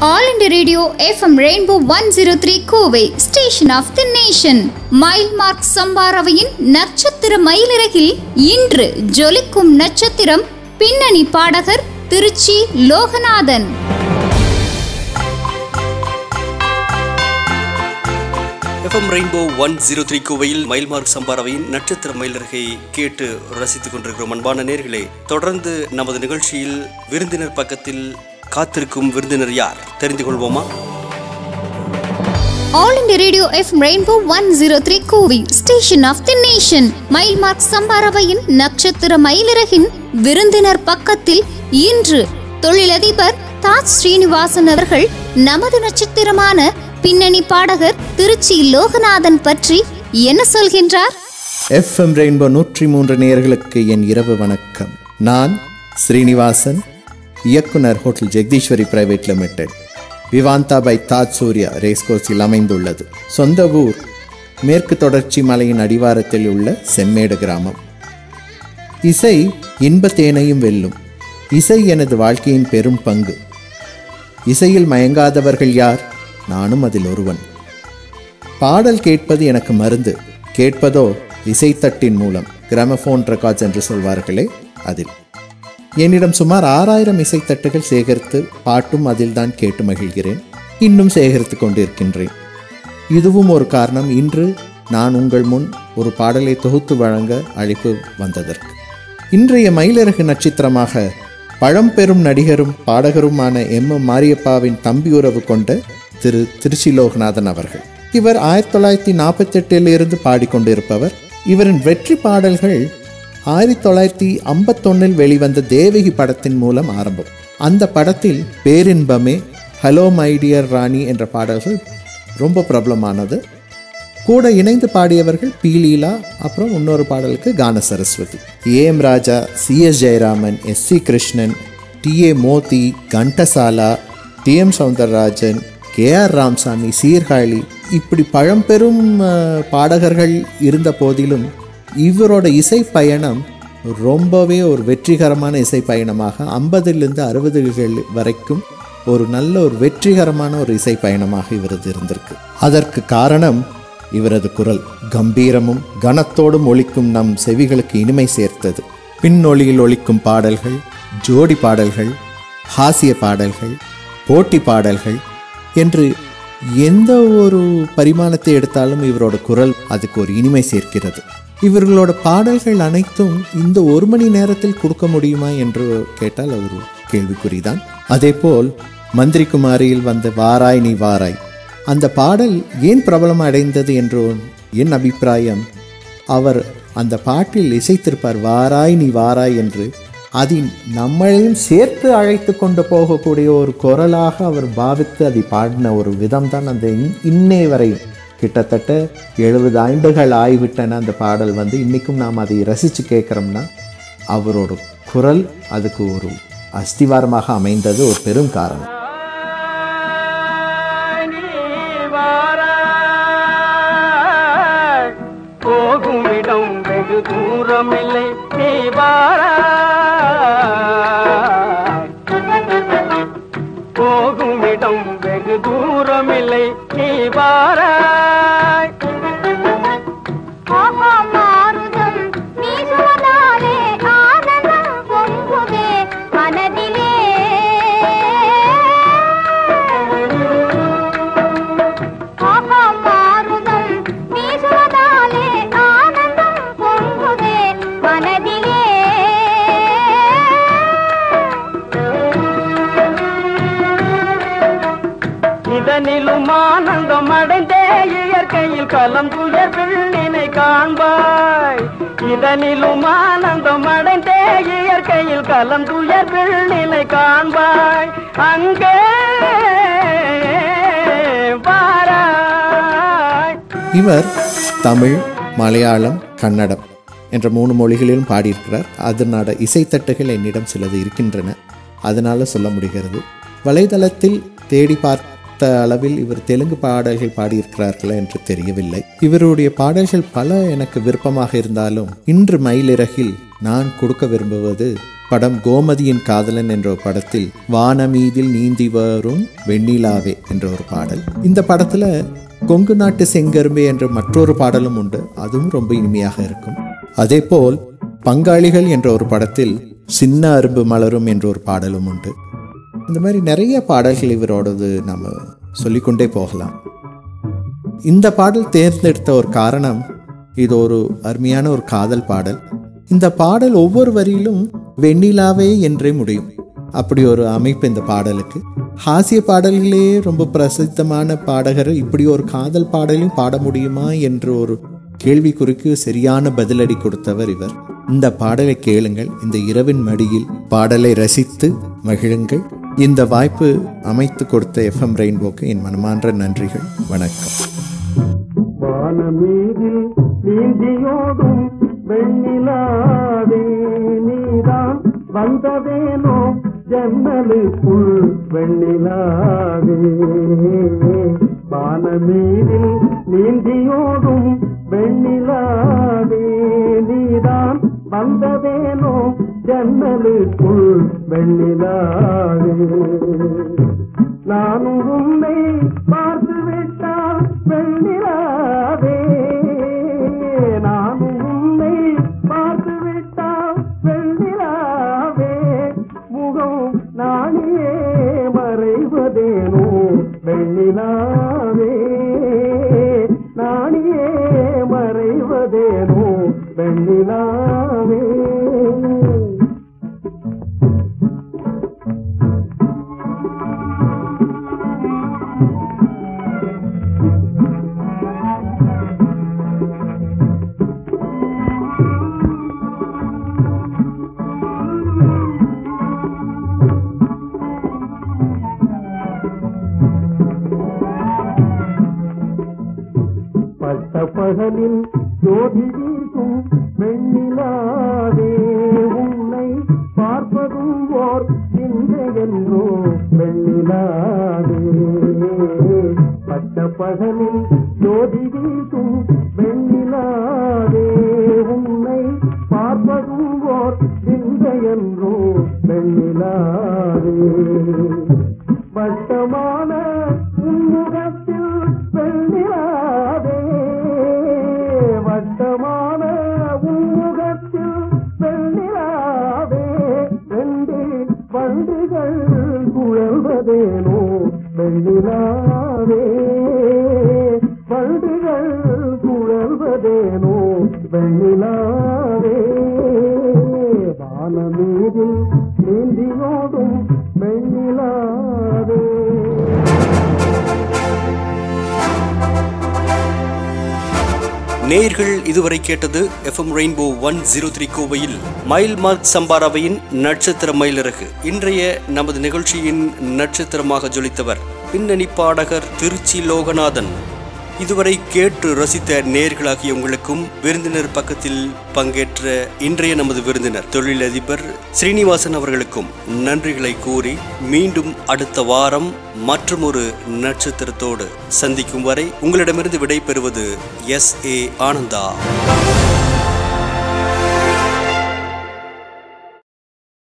All India Radio FM Rainbow one zero three Kovai station of the nation Mayil Mark சம்பாரவையின் நட்சத்திர மயிலிறகில் இன்று ஜொலிக்கும் நட்சத்திரம் பின்னணி பாடகர் Trichy Loganathan FM Rainbow one zero three கோவையில் மயில்மார்க் சம்பாரவையின் நட்சத்திர மயிலர்கை கேட்டு ரசித்துக் கொண்டிருக்கிறோம் அன்பான நேர்களே தொடர்ந்து நமது நிகழ்ச்சியில் விருந்தினர் பக்கத்தில் காத்திருக்கும் விருந்தினர் யார் தெரிந்து கொள்வோமா All India Radio FM Rainbow one zero three Kovai station of the nation Mayil Mark சம்பாரவையின் நட்சத்திர மயிலிறகின் விருந்தினர் பக்கத்தில் இன்று தொழிலதிபர் தாஜ் ஸ்ரீனிவாசன் அவர்கள் நமது நட்சத்திரமான பின்னணி பாடகர் திருச்சி லோகநாதன் பற்றி என்ன சொல்கின்றார் எஃப்எம் ரெயின்போ நூற்றி மூன்று நேயர்களுக்கு என் இரவு வணக்கம் நான் ஸ்ரீனிவாசன் இயக்குனர் hotel Jagadeeswari private limited Vivanta by Taj Surya ரேஸ்கோர்ஸில் அமைந்துள்ளது சொந்த ஊர் மேற்கு தொடர்ச்சி மலையின் அடிவாரத்தில் உள்ள செம்மேடு கிராமம் இசை இன்பத்தேனையும் வெல்லும் இசை எனது வாழ்க்கையின் பெரும் பங்கு இசையில் மயங்காதவர்கள் யார் நானும் அதில் ஒருவன் பாடல் கேட்பது எனக்கு மருந்து கேட்பதோ இசைத்தட்டின் மூலம் கிராமபோன் ரெக்கார்ட்ஸ் என்று சொல்வார்களே அதில் என்னிடம் சுமார் ஆறாயிரம் இசைத்தட்டுகள் சேகரித்து பாட்டும் அதில்தான் கேட்டு மகிழ்கிறேன் இன்னும் சேகரித்து கொண்டிருக்கின்றேன் இதுவும் ஒரு காரணம் இன்று நான் உங்கள் முன் ஒரு பாடலை தொகுத்து வழங்க அழைப்பு வந்ததற்கு இன்றைய மயிலிறகு நட்சத்திரமாக பழம்பெரும் நடிகரும் பாடகருமான எம் எம் மாரியப்பாவின் தம்பி உறவு கொண்ட திரு திருச்சி லோகநாதன் அவர்கள் இவர் ஆயிரத்தி தொள்ளாயிரத்தி நாற்பத்தி எட்டில் இருந்து பாடிக்கொண்டிருப்பவர் இவரின் வெற்றி பாடல்கள் ஆயிரத்தி தொள்ளாயிரத்தி ஐம்பத்தொன்னில் வெளிவந்த தேவகி படத்தின் மூலம் ஆரம்பம் அந்த படத்தில் பேரின்பமே ஹலோ மை டியர் ராணி என்ற பாடல்கள் ரொம்ப பிரபலமானது கூட இணைந்து பாடியவர்கள் பி லீலா அப்புறம் இன்னொரு பாடலுக்கு Gana Saraswathi A M Raja C S Jayaraman S C Krishnan T A Mothi Ghantasala T M Soundararajan K R Ramasamy Sirkazhi இப்படி பழம்பெரும் அஹ், பாடகர்கள் இருந்த போதிலும் இவரோட இசை பயணம் ரொம்பவே ஒரு வெற்றிகரமான இசை பயணமாக ஐம்பதிலிருந்து அறுபதுகள் வரைக்கும் ஒரு நல்ல ஒரு வெற்றிகரமான ஒரு இசை பயணமாக இவரது இருந்திருக்கு அதற்கு காரணம் இவரது குரல் கம்பீரமும் கனத்தோடும் ஒலிக்கும் நம் செவிகளுக்கு இனிமை சேர்த்தது பின்னொலியில் ஒலிக்கும் பாடல்கள் ஜோடி பாடல்கள் ஹாசிய பாடல்கள் போட்டி பாடல்கள் என்று எந்த ஒரு பரிமாணத்தை எடுத்தாலும் இவரோட குரல் அதுக்கு ஒரு இனிமை சேர்க்கிறது இவர்களோட பாடல்கள் அனைத்தும் இந்த ஒரு மணி நேரத்தில் கொடுக்க முடியுமா என்று கேட்டால் அது ஒரு கேள்விக்குறிதான் அதேபோல் மந்திரி குமாரியில் வந்த வாராய் நீ வாராய் அந்த பாடல் ஏன் பிரபலம் அடைந்தது என்று என் அபிப்பிராயம் அவர் அந்த பாட்டில் இசைத்திருப்பார் வாராய் நீ வாராய் என்று அதில் நம்மளையும் சேர்த்து அழைத்து கொண்டு போகக்கூடிய ஒரு குரலாக அவர் பாவித்து அதை பாடின ஒரு விதம் தான் அந்த இன்- இன்னே வரை கிட்டத்தட்ட எழுபது ஆண்டுகள் ஆகிவிட்டன அந்த பாடல் வந்து இன்றைக்கும் நாம் அதை ரசித்து கேட்குறோம்னா அவரோட குரல் அதுக்கு ஒரு அஸ்திவாரமாக அமைந்தது ஒரு பெரும் காரணம் வாராய். போகும் இடம் வெகு தூரமில்லை நீ வாராய். போகும் இடம் வெகு தூரமில்லை நீ வாராய் மாறுதம் வீசுவதாலே ஆனந்தம் பொங்குதே மனதிலே மாறுதம் வீசுவதாலே ஆனந்தம் பொங்குதே மனதிலே இதனிலும் ஆனந்தம் அடைந்தே இயற்கையில் கலம் துயர் பெண்ணினை காண்பாய் இதனிலும் ஆனந்தம் அடைந்தே இயற்கையில் கலம் துயர் பெண்ணினை காண்பாய் அங்கே வாராய் இவர் தமிழ் மலையாளம் கன்னடம் என்ற மூணு மொழிகளிலும் பாடியிருக்கிறார் அதனோட இசைத்தட்டுகள் என்னிடம் சிலது இருக்கின்றன அதனால சொல்ல முடிகிறது வலைதளத்தில் தேடி பார்த்த அளவில் இவர் தெலுங்கு பாடல்கள் பாடியிருக்கிறார்களா என்று தெரியவில்லை இவருடைய பாடல்கள் பல எனக்கு விருப்பமாக இருந்தாலும் இன்று மயிலிறகில் நான் கொடுக்க விரும்புவது படம் கோமதியின் காதலன் என்ற ஒரு படத்தில் வானமீதில் நீந்தி வரும் வெண்ணிலாவே என்ற ஒரு பாடல் இந்த படத்துல கொங்கு நாட்டு செங்கரும்பே என்ற மற்றொரு பாடலும் உண்டு அதுவும் ரொம்ப இனிமையாக இருக்கும் அதேபோல் பங்காளிகள் என்ற ஒரு படத்தில் சின்ன அரும்பு மலரும் என்ற ஒரு பாடலும் உண்டு இந்த மாதிரி நிறைய பாடல்கள் இவரோடது நம்ம சொல்லிக்கொண்டே போகலாம் இந்த பாடல் தேர்ந்தெடுத்த ஒரு காரணம் இது ஒரு அருமையான ஒரு காதல் பாடல் இந்த பாடல் ஒவ்வொரு வரியிலும் வெண்ணிலாவே என்றே முடியும் அப்படி ஒரு அமைப்பு இந்த பாடலுக்கு ஹாஸ்ய பாடல்களே ரொம்ப பிரசித்தமான பாடகர் இப்படி ஒரு காதல் பாடலையும் பாட முடியுமா என்ற ஒரு கேள்விக்குறிக்கு சரியான பதிலடி கொடுத்தவர் இவர் இந்த பாடலை கேளுங்கள் இந்த இரவின் மடியில் பாடலை ரசித்து மகிழுங்கள் இந்த வாய்ப்பு அமைத்து கொடுத்த எஃப்எம் ரெயின்போக்கு என் மனமான்ற நன்றிகள் வணக்கம் வானமீதில் நீந்தியோடும் வெண்ணிலாவே நீதான் வந்ததேனோ ஜன்னலுக்குள் வெண்ணிலாவே வானமீதில் நீந்தியோடும் வெண்ணிலாவே நீதான் வந்ததேனோ ஜன்னலுக்குள் வெண்ணிலாவே நானும் உன்னை பார்த்து விட்டால் வெண்ணிலாவே நானும் உன்னை பார்த்து விட்டால் வெண்ணிலாவே முகம் நானே மறைவதேனோ வெண்ணிலாவே நானே மறைவதேனோ வெண்ணிலாவே பட்ட பகலில் ஜோதி வீசும் வெண்ணிலாவே உன்னை பார்ப்பதும் ஓர் இன்றையென்றோ வெண்ணிலாவே பட்ட பகலில் ஜோதி வீசும் வெண்ணிலாவே உன்னை பார்ப்பதும் ஓர் இன்றையென்றோ வெண்ணிலாவே வட்டமான உன்முகத்தில் வெண்ணிலாவே வட்டமான உன்முகத்தில் வெண்ணிலாவே ரெண்டு வண்டுகள் குழல்வதேனோ வெண்ணிலாவே வண்டுகள் குழல்வதேனோ வெண்ணிலாவே வானமீதில் நீந்தியோடும் வெண்ணிலாவே நேயர்கள் இதுவரை கேட்டது FM Rainbow one zero three கோவையில் மயில் மார்க் சம்பாராவையின் நட்சத்திர மயிலிறகு இன்றைய நமது நிகழ்ச்சியின் நட்சத்திரமாக ஜொலித்தவர் பின்னணி பாடகர் திருச்சி லோகநாதன் இதுவரை கேட்டு ரசித்த நேர்களாகிய உங்களுக்கும் விருந்தினர் பக்கத்தில் பங்கேற்ற இன்றைய நமது விருந்தினர் தொழிலதிபர் ஸ்ரீனிவாசன் அவர்களுக்கும் நன்றிகளை கூறி மீண்டும் அடுத்த வாரம் மற்றொரு நட்சத்திரத்தோடு சந்திக்கும் வரை உங்களிடமிருந்து விடை பெறுவது எஸ் ஏ ஆனந்தா